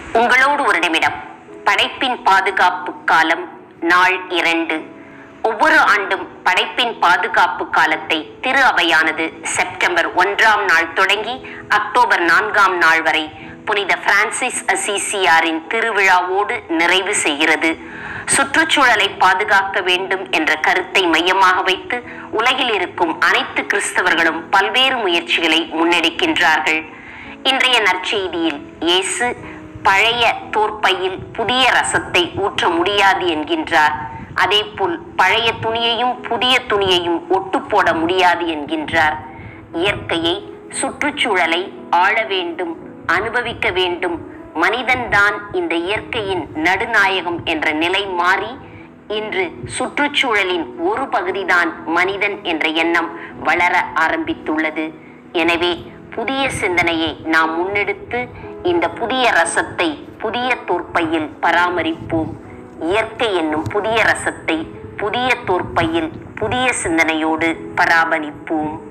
உங்களோடு ஒரு நிமிடம் படைப்பின் பாதுகாப்பு காலம் நாள் இரண்டு ஒவ்வொரு ஆண்டும் படைப்பின் பாதுகாப்பு காலத்தை திரு அவையானது செப்டம்பர் ஒன்றாம் நாள் தொடங்கி அக்டோபர் நான்காம் நாள் வரை புனித பிரான்சிஸ் அசிசியாரின் திருவிழாவோடு நிறைவு செய்கிறது சுற்றுச்சூழலை பாதுகாக்க வேண்டும் என்ற கருத்தை மையமாக வைத்து உலகில் இருக்கும் அனைத்து கிறிஸ்தவர்களும் பல்வேறு முயற்சிகளை முன்னெடுக்கின்றார்கள் இன்றைய நற்செய்தியில் இயேசு பழைய தோற்பையில் புதிய ரசத்தை ஊற்ற முடியாது என்கின்றார் அதேபோல் பழைய துணியையும் புதிய துணியையும் ஒட்டு போட முடியாது என்கின்றார் இயற்கையை சுற்றுச்சூழலை ஆள வேண்டும் அனுபவிக்க வேண்டும் மனிதன்தான் இந்த இயற்கையின் நடுநாயகம் என்ற நிலை மாறி இன்று சுற்றுச்சூழலின் ஒரு பகுதிதான் மனிதன் என்ற எண்ணம் வளர ஆரம்பித்துள்ளது எனவே புதிய சிந்தனையை நாம் முன்னெடுத்து இந்த புதிய ரசத்தை புதிய தோற்பையில் பராமரிப்போம் இயற்கை என்னும் புதிய ரசத்தை புதிய தோற்பையில் புதிய சிந்தனையோடு பராமரிப்போம்